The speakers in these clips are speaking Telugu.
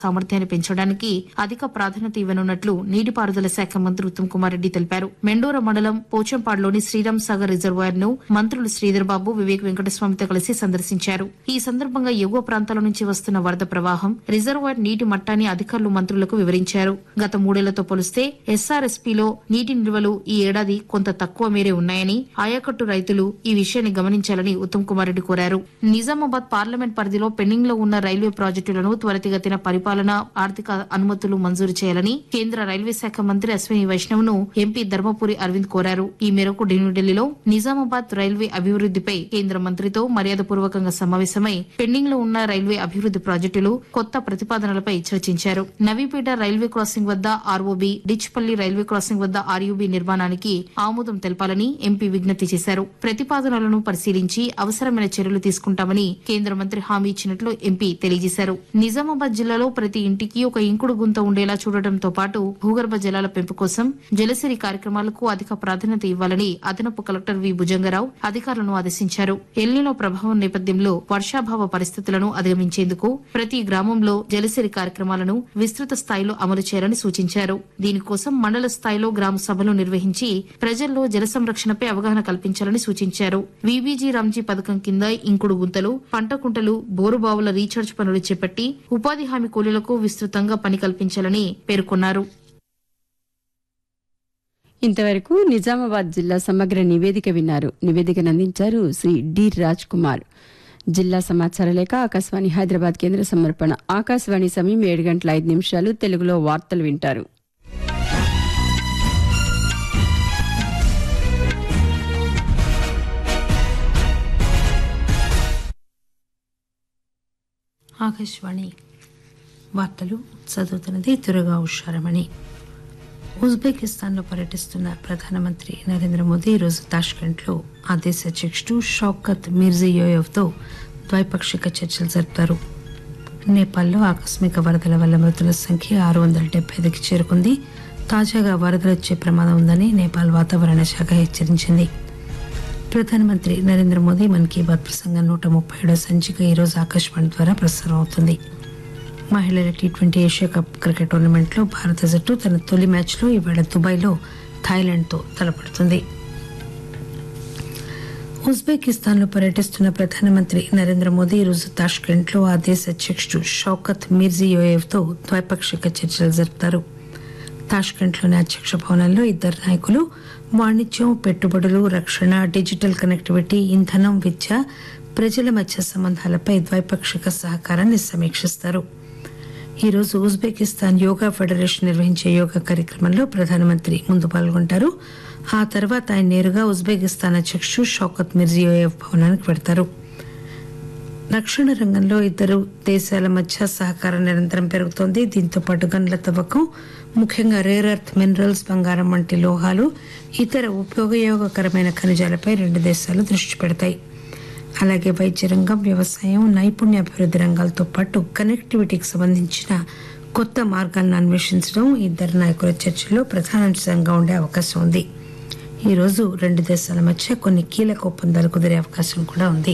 సామర్థ్యాన్ని పెంచడానికి అధిక ప్రాధాన్యత ఇవ్వనున్నట్లు నీటిపారుదల శాఖ మంత్రి ఉత్తమ్ కుమార్ రెడ్డి తెలిపారు మెండోర మండలం పోచంపాడులోని శ్రీరామ్ సాగర్ రిజర్వాయర్ ను మంత్రులు శ్రీధర్ బాబు వివేక్ వెంకటస్వామితో కలిసి సందర్శించారు ఈ సందర్భంగా ఎగువ ప్రాంతాల నుంచి వస్తున్న వరద ప్రవాహం రిజర్వాయర్ నీటి మట్టాన్ని అధికారులు మంత్రులకు వివరించారు గత మూడేళ్లతో పోలిస్తే ఎస్ఆర్ఎస్పీలో నీటి నిల్వలు ఈ ఏడాది కొంత తక్కువ మేరే ఉన్నాయని ఆయకట్టు రైతులు ఈ విషయాన్ని గమనించాలని ఉత్తమ్ కుమార్ రెడ్డి కోరారు నిజామాబాద్ పార్లమెంట్ పరిధిలో పెండింగ్ లో ఉన్న రైల్వే ప్రాజెక్టులను త్వరితగతిన పరిపాలన ఆర్థిక అనుమతులు మంజూరు చేయాలని కేంద్ర రైల్వే శాఖ మంత్రి అశ్విని వైష్ణవ్ ను ఎంపీ ధర్మపురి అరవింద్ కోరారు ఈ మేరకు న్యూఢిల్లీలో నిజామాబాద్ రైల్వే అభివృద్దిపై కేంద్ర మంత్రితో మర్యాదపూర్వకంగా సమావేశమై పెండింగ్ లో ఉన్న రైల్వే అభివృద్ది ప్రాజెక్టులు కొత్త ప్రతిపాదనలపై చర్చించారు నవీపేట రైల్వే క్రాసింగ్ వద్ద ఆర్ఓబి డిచ్పల్లి రైల్వే క్రాసింగ్ వద్ద ఆర్యూబీ నిర్మాణానికి ఆమోదం తెలపాలని ఎంపీ విజ్ఞప్తి చేశారు ప్రతిపాదనలను పరిశీలించి అవసరమైన చర్యలు తీసుకుంటామని కేంద్ర మంత్రి హామీ ఇచ్చినట్లు ఎంపీ తెలియజేశారు నిజామాబాద్ జిల్లాలో ప్రతి ఇంటికి ఒక ఇంకుడు గుంత ఉండేలా చూడటంతో పాటు భూగర్భ జలాల పెంపు కోసం జలసిరి కార్యక్రమాలకు అధిక ప్రాధాన్యత ఇవ్వాలని అదనపు కలెక్టర్ వి భుజంగరావు అధికారులను ఆదేశించారు ఎల్నినో ప్రభావం నేపథ్యంలో వర్షాభావ పరిస్థితులను అధిగమించేందుకు ప్రతి గ్రామంలో జలసిరి కార్యక్రమాలను విస్తృత స్థాయిలో అమలు చేయాలని సూచించారు దీనికోసం మండల స్థాయిలో గ్రామ సభలు నిర్వహించి ప్రజల్లో జల సంరక్షణపై అవగాహన కల్పించాలని సూచించారు వీబీజీ రామ్జీ పథకం కింద ఇంకుడు గుంతలు పంట కుంటలు బోరుబావుల రీఛార్జ్ పనులు చేపట్టి ఉపాధి హామీ కూలీలకు విస్తృతంగా పని కల్పించాలని పేర్కొన్నారు ఇంతవరకు నిజామాబాద్ జిల్లా సమగ్ర నివేదిక విన్నారు నివేదికను అందించారు శ్రీ డి రాజ్ కుమార్ జిల్లా సమాచార లేఖ ఆకాశవాణి హైదరాబాద్ కేంద్ర సమర్పణ ఆకాశవాణి సమయం ఏడు గంటల ఐదు నిమిషాలు తెలుగులో వార్తలు వింటారు ఆకాశవాణి వార్తలు చదువుతున్నది దుర్గా ఉషారమణి ఉజ్బెకిస్తాన్లో పర్యటిస్తున్న ప్రధానమంత్రి నరేంద్ర మోదీ ఈరోజు తాష్కెంట్లో ఆ దేశ అధ్యక్షుడు షౌకత్ మిర్జియోయెవ్తో ద్వైపాక్షిక చర్చలు జరుపుతారు నేపాల్లో ఆకస్మిక వరదల వల్ల మృతుల సంఖ్య ఆరు వందల డెబ్బై ఐదుకి చేరుకుంది తాజాగా వరదలు వచ్చే ప్రమాదం ఉందని నేపాల్ వాతావరణ శాఖ హెచ్చరించింది ప్రధానమంత్రి నరేంద్ర మోదీ మన్ కీ బాత్ ప్రసంగం నూట ముప్పై ఏడో సంచిక ఈరోజు ఆకాశవాణి ద్వారా ప్రసారం అవుతుంది మహిళల T twenty Asia cup cricket టోర్నమెంట్లో భారత జట్టు తన తొలి మ్యాచ్లో ఇవాళ దుబాయ్లో థాయిలాండ్తో తలపడుతుంది ఉజ్బెకిస్తాన్లో పర్యటిస్తున్న ప్రధానమంత్రి నరేంద్ర మోదీ ఈరోజు తాష్కెంట్లో ఆ దేశ అధ్యక్షుడు షౌకత్ మిర్జియోయేవ్తో ద్వైపాక్షిక చర్చలు జరుపుతారు తాష్కెంట్లోని అధ్యక్ష భవనంలో ఇద్దరు నాయకులు వాణిజ్యం పెట్టుబడులు రక్షణ డిజిటల్ కనెక్టివిటీ ఇంధనం విద్య ప్రజల మధ్య సంబంధాలపై ద్వైపాక్షిక సహకారాన్ని సమీక్షిస్తారు ఈరోజు ఉజ్బెకిస్తాన్ యోగా ఫెడరేషన్ నిర్వహించే యోగా కార్యక్రమంలో ప్రధానమంత్రి ముందు పాల్గొంటారు ఆ తర్వాత ఆయన నేరుగా ఉజ్బెకిస్తాన్ అధ్యక్షుడు షౌకత్ మిర్జియోయేవ్ భవనానికి వెడతారు రక్షణ రంగంలో ఇద్దరు దేశాల మధ్య సహకారం నిరంతరం పెరుగుతోంది దీంతో పాటు గనుల తవ్వకం ముఖ్యంగా రేర్ ఎర్త్ మినరల్స్ బంగారం వంటి లోహాలు ఇతర ఉపయోగయోగకరమైన ఖనిజాలపై రెండు దేశాలు దృష్టి పెడతాయి అలాగే వైద్య రంగం వ్యవసాయం నైపుణ్య అభివృద్ధి రంగాలతో పాటు కనెక్టివిటీకి సంబంధించిన కొత్త మార్గాలను అన్వేషించడం ఇద్దరు నాయకుల చర్చల్లో ప్రధాన అంశంగా ఉండే అవకాశం ఉంది ఈ రోజు రెండు దేశాల మధ్య కొన్ని కీలక ఒప్పందాలు కుదిరే అవకాశం కూడా ఉంది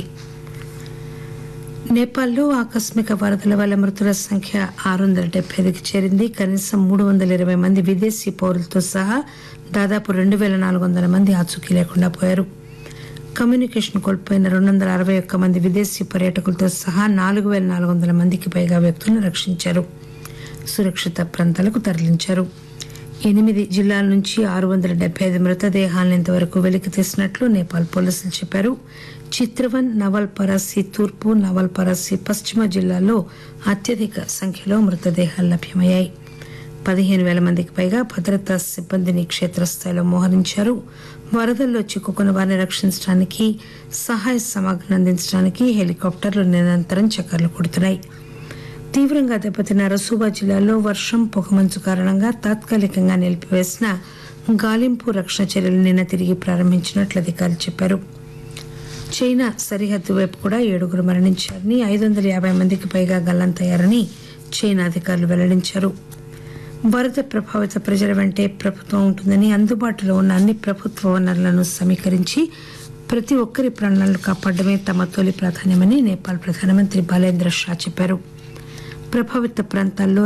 నేపాల్లో ఆకస్మిక వరదల వల్ల మృతుల సంఖ్య ఆరు వందల డెబ్బై ఐదుకి చేరింది కనీసం మూడు వందల ఇరవై మంది విదేశీ పౌరులతో సహా దాదాపు రెండు వేల నాలుగు వందల మంది ఆచూకీ లేకుండా పోయారు కమ్యూనికేషన్ కోల్పోయిన రెండు వందల అరవై ఒక్క మంది విదేశీ పర్యాటకులతో సహా నాలుగు వేల నాలుగు వందల మందికి పైగా వ్యక్తులను రక్షించారు సురక్షిత ప్రాంతాలకు తరలించారు ఎనిమిది జిల్లాల నుంచి ఆరు వందల డెబ్బై ఐదు మృతదేహాలను ఇంతవరకు వెలికి తీసినట్లు నేపాల్ పోలీసులు చెప్పారు చిత్రవన్ నవల్ పరాసి తూర్పు నవల్ పరాసి పశ్చిమ జిల్లాల్లో అత్యధిక సంఖ్యలో మృతదేహాలు లభ్యమయ్యాయి పదిహేను వేల మందికి పైగా భద్రతా సిబ్బందిని క్షేత్రస్థాయిలో మోహరించారు వరదల్లో చిక్కుకున్న వారిని రక్షించడానికి సహాయ సమాగ్రం అందించడానికి హెలికాప్టర్లు నిరంతరం చక్కర్లు కొడుతున్నాయి తీవ్రంగా దెబ్బతిన్న రసూబా జిల్లాలో వర్షం పొగమంచు కారణంగా తాత్కాలికంగా నిలిపివేసిన గాలింపు రక్షణ చర్యలు నిన్న తిరిగి ప్రారంభించినట్లు అధికారులు చెప్పారు చైనా సరిహద్దు వైపు కూడా ఏడుగురు మరణించారని ఐదు వందల యాభై మందికి పైగా గల్లంతయ్యారని చైనా అధికారులు వెల్లడించారు వరద ప్రభావిత ప్రజల వెంటే ప్రభుత్వం ఉంటుందని అందుబాటులో ఉన్న అన్ని ప్రభుత్వ వనరులను సమీకరించి ప్రతి ఒక్కరి ప్రాణాలను కాపాడమే తమ తొలి ప్రాధాన్యమని నేపాల్ ప్రధానమంత్రి బాలేంద్ర షా చెప్పారు ప్రభావిత ప్రాంతాల్లో